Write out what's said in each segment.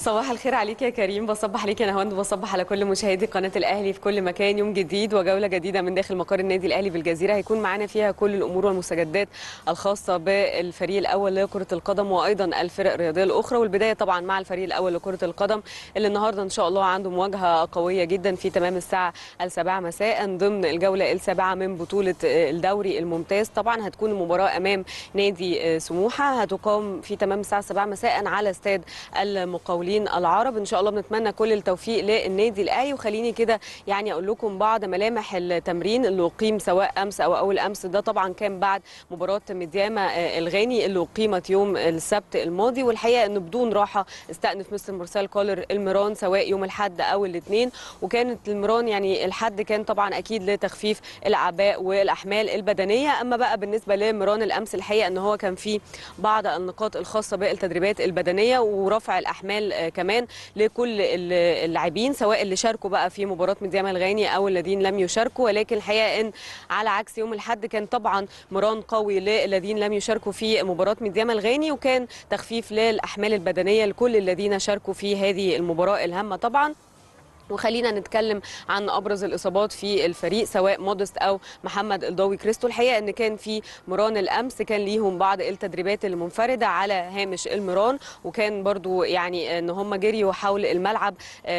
صباح الخير عليك يا كريم بصبح عليك يا نهاوند بصبح على كل مشاهدي قناه الاهلي في كل مكان يوم جديد وجوله جديده من داخل مقر النادي الاهلي بالجزيره هيكون معانا فيها كل الامور والمستجدات الخاصه بالفريق الاول لكره القدم وايضا الفرق الرياضيه الاخرى والبدايه طبعا مع الفريق الاول لكره القدم اللي النهارده ان شاء الله عنده مواجهه قويه جدا في تمام الساعه السابعه مساء ضمن الجوله السابعه من بطوله الدوري الممتاز طبعا هتكون المباراه امام نادي سموحه هتقام في تمام الساعه السابعه مساء على استاد المقاولين العرب ان شاء الله بنتمنى كل التوفيق للنادي الاهلي وخليني كده يعني اقول لكم بعض ملامح التمرين اللي اقيم سواء امس او اول امس ده طبعا كان بعد مباراه مديامه الغاني اللي اقيمت يوم السبت الماضي والحقيقه انه بدون راحه استأنف مستر مرسال كولر المران سواء يوم الاحد او الاثنين وكانت المران يعني الحد كان طبعا اكيد لتخفيف الاعباء والاحمال البدنيه اما بقى بالنسبه لمران الامس الحقيقه ان هو كان في بعض النقاط الخاصه بالتدريبات البدنيه ورفع الاحمال كمان لكل اللاعبين سواء اللي شاركوا بقى في مباراه ميدياما الغاني او الذين لم يشاركوا ولكن الحقيقه ان على عكس يوم الاحد كان طبعا مران قوي للذين لم يشاركوا في مباراه ميدياما الغاني وكان تخفيف للاحمال البدنيه لكل الذين شاركوا في هذه المباراه الهامه طبعا وخلينا نتكلم عن ابرز الاصابات في الفريق سواء مودست او محمد الضوي كريستو الحقيقه ان كان في مران الامس كان ليهم بعض التدريبات المنفرده على هامش المران وكان برضو يعني ان هم جريوا حول الملعب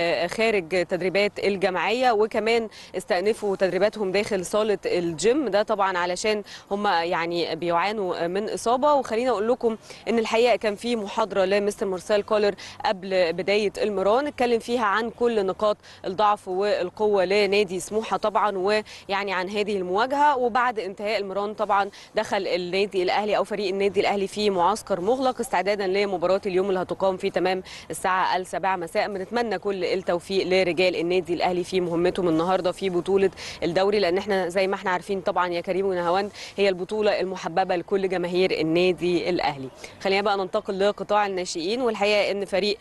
خارج تدريبات الجمعيه وكمان استأنفوا تدريباتهم داخل صاله الجيم ده طبعا علشان هم يعني بيعانوا من اصابه وخلينا اقول لكم ان الحقيقه كان في محاضره لمستر مرسال كولر قبل بدايه المران اتكلم فيها عن كل نقاط الضعف والقوه لنادي سموحه طبعا ويعني عن هذه المواجهه وبعد انتهاء المران طبعا دخل النادي الاهلي او فريق النادي الاهلي في معسكر مغلق استعدادا لمباراه اليوم اللي هتقام في تمام الساعه السابعه مساء بنتمنى كل التوفيق لرجال النادي الاهلي في مهمتهم النهارده في بطوله الدوري لان احنا زي ما احنا عارفين طبعا يا كريم ونهاوند هي البطوله المحببه لكل جماهير النادي الاهلي خلينا بقى ننتقل لقطاع الناشئين والحقيقه ان فريق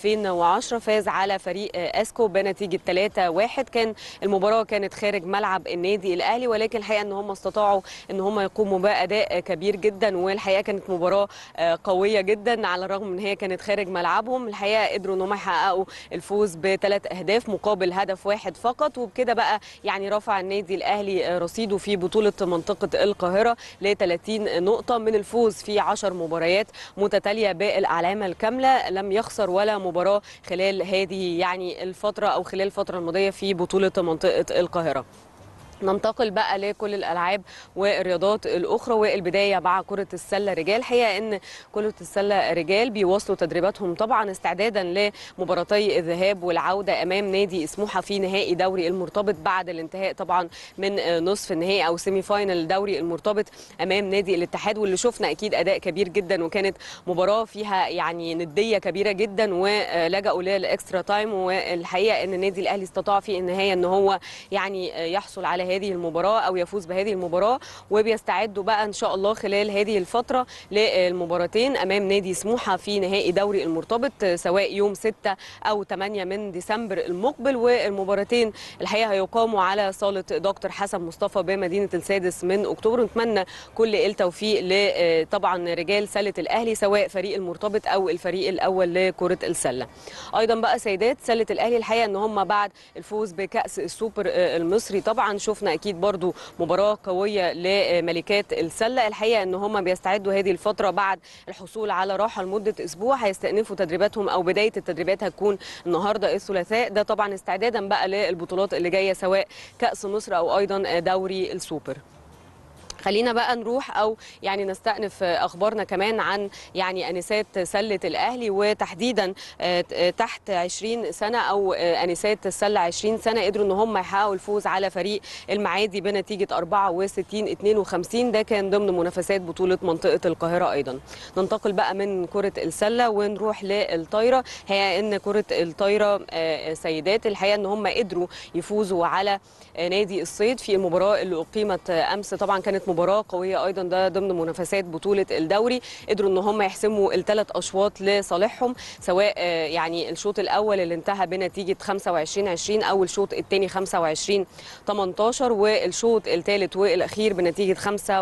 2010 فاز على فريق اسكو بنتيجه 3-1 كان المباراه كانت خارج ملعب النادي الاهلي ولكن الحقيقه ان هم استطاعوا ان هم يقوموا باداء كبير جدا والحقيقه كانت مباراه قويه جدا على الرغم ان هي كانت خارج ملعبهم الحقيقه قدروا ان هم يحققوا الفوز بثلاث اهداف مقابل هدف واحد فقط وبكده بقى يعني رفع النادي الاهلي رصيده في بطوله منطقه القاهره ل 30 نقطه من الفوز في 10 مباريات متتاليه بالاعلام الكامله لم يخسر ولا مباراه خلال هذه يعني الفتره او خلال الفتره الماضيه في بطوله منطقه القاهره ننتقل بقى لكل الالعاب والرياضات الاخرى والبدايه مع كره السله رجال الحقيقه ان كره السله رجال بيواصلوا تدريباتهم طبعا استعدادا لمباراتي الذهاب والعوده امام نادي سموحه في نهائي دوري المرتبط بعد الانتهاء طبعا من نصف النهائي او سيمي فاينل دوري المرتبط امام نادي الاتحاد واللي شفنا اكيد اداء كبير جدا وكانت مباراه فيها يعني نديه كبيره جدا ولجأوا للاكسترا تايم والحقيقه ان النادي الاهلي استطاع في النهايه ان هو يعني يحصل على هذه المباراه او يفوز بهذه المباراه وبيستعدوا بقى ان شاء الله خلال هذه الفتره للمباراتين امام نادي سموحه في نهائي دوري المرتبط سواء يوم 6 او 8 من ديسمبر المقبل والمباراتين الحقيقه هيقاموا على صاله دكتور حسن مصطفى بمدينه السادس من اكتوبر نتمنى كل التوفيق لطبعا رجال سله الاهلي سواء فريق المرتبط او الفريق الاول لكره السله ايضا بقى سيدات سله الاهلي الحقيقه ان هم بعد الفوز بكاس السوبر المصري طبعا شفنا اكيد برضو مباراه قويه لملكات السله الحقيقه ان هم بيستعدوا هذه الفتره بعد الحصول على راحه لمده اسبوع هيستأنفوا تدريباتهم او بدايه التدريبات هتكون النهارده الثلاثاء ده طبعا استعدادا بقى للبطولات اللي جايه سواء كاس مصر او ايضا دوري السوبر خلينا بقى نروح او يعني نستأنف اخبارنا كمان عن يعني انسات سله الاهلي وتحديدا تحت 20 سنه او انسات السله 20 سنه قدروا ان هم يحققوا الفوز على فريق المعادي بنتيجه 64 52 ده كان ضمن منافسات بطوله منطقه القاهره ايضا ننتقل بقى من كره السله ونروح للطايره هي ان كره الطايره سيدات الحقيقه ان هم قدروا يفوزوا على نادي الصيد في المباراه اللي اقيمت امس طبعا كانت مباراه قويه ايضا ده ضمن منافسات بطوله الدوري قدروا ان هم يحسموا الثلاث اشواط لصالحهم سواء آه، يعني الشوط الاول اللي انتهى بنتيجه 25 20 او الشوط الثاني 25 18 والشوط الثالث والاخير بنتيجه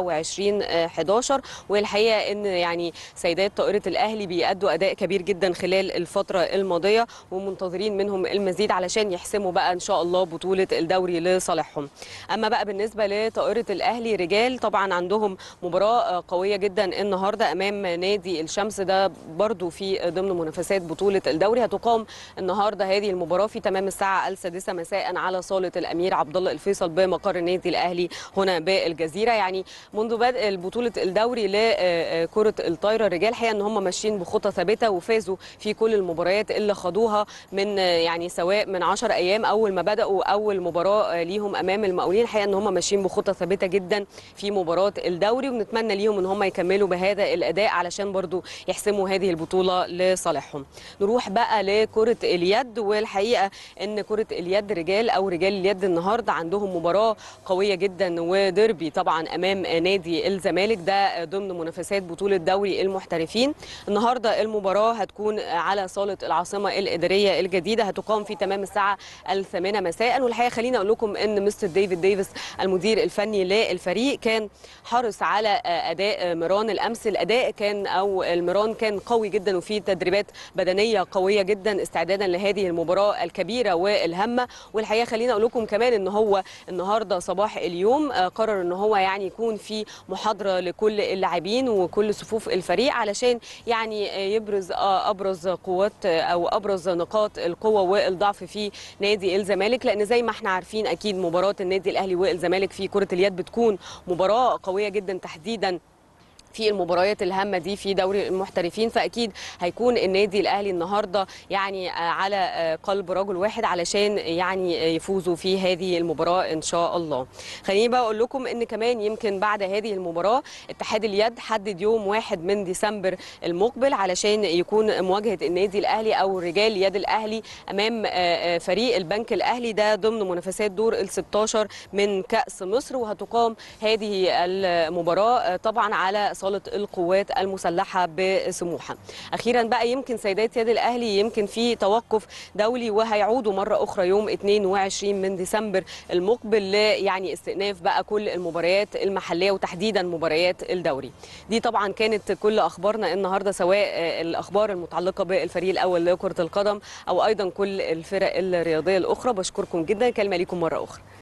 25 آه، 11 والحقيقه ان يعني سيدات طائره الاهلي بيأدوا اداء كبير جدا خلال الفتره الماضيه ومنتظرين منهم المزيد علشان يحسموا بقى ان شاء الله بطوله الدوري لصالحهم اما بقى بالنسبه لطائره الاهلي رجال طبعا عندهم مباراه آه، قويه جدا النهارده امام نادي الشمس ده برضو في ضمن منافسات بطوله الدوري هتقام النهارده هذه المباراه في تمام الساعه السادسه مساء على صاله الامير عبد الله الفيصل بمقر النادي الاهلي هنا بالجزيره يعني منذ بدء بطوله الدوري لكره الطايره الرجال حقيقه ان هم ماشيين بخطى ثابته وفازوا في كل المباريات اللي خدوها من آه، يعني سواء من 10 ايام اول ما بداوا اول مباراه آه، ليهم امام المقاولين الحقيقه ان هم ماشيين بخطى ثابته جدا في مباراه الدوري ونتمنى ليهم ان هم يكملوا بهذا الاداء علشان برضو يحسموا هذه البطوله لصالحهم نروح بقى لكره اليد والحقيقه ان كره اليد رجال او رجال اليد النهارده عندهم مباراه قويه جدا وديربي طبعا امام نادي الزمالك ده ضمن منافسات بطوله دوري المحترفين النهارده المباراه هتكون على صاله العاصمه الاداريه الجديده هتقام في تمام الساعه الثامنه مساء والحقيقه خليني اقول لكم ان مستر ديفيد ديفيس المدير الفني للفريق كان حرص على اداء ميران الامس الاداء كان او الميران كان قوي جدا وفي تدريبات بدنيه قويه جدا استعدادا لهذه المباراه الكبيره والهامه والحقيقه خليني اقول لكم كمان ان هو النهارده صباح اليوم آه، قرر ان هو يعني يكون في محاضره لكل اللاعبين وكل صفوف الفريق علشان يعني آه، يبرز آه، ابرز قوات آه، او ابرز نقاط القوه والضعف في نادي الزمالك لان زي ما احنا عارفين اكيد مباراه النادي الاهلي والزمالك في كره اليد بتكون مباراه قويه جدا تحديدا في المباريات الهامه دي في دوري المحترفين فاكيد هيكون النادي الاهلي النهارده يعني آه، على آه، قلب رجل واحد علشان يعني آه، يفوزوا في هذه المباراه ان شاء الله. خليني بقى اقول لكم ان كمان يمكن بعد هذه المباراه اتحاد اليد حدد يوم واحد من ديسمبر المقبل علشان يكون مواجهه النادي الاهلي او رجال يد الاهلي امام آه، آه، فريق البنك الاهلي ده ضمن منافسات دور ال 16 من كاس مصر وهتقام هذه المباراه آه، طبعا على صاله القوات المسلحه بسموحه. اخيرا بقى يمكن سيدات يد الاهلي يمكن في توقف دولي وهيعودوا مره اخرى يوم 22 من ديسمبر المقبل ل يعني استئناف بقى كل المباريات المحليه وتحديدا مباريات الدوري. دي طبعا كانت كل اخبارنا النهارده سواء آه، الاخبار المتعلقه بالفريق الاول لكره القدم او ايضا كل الفرق الرياضيه الاخرى بشكركم جدا كلمه ليكم مره اخرى.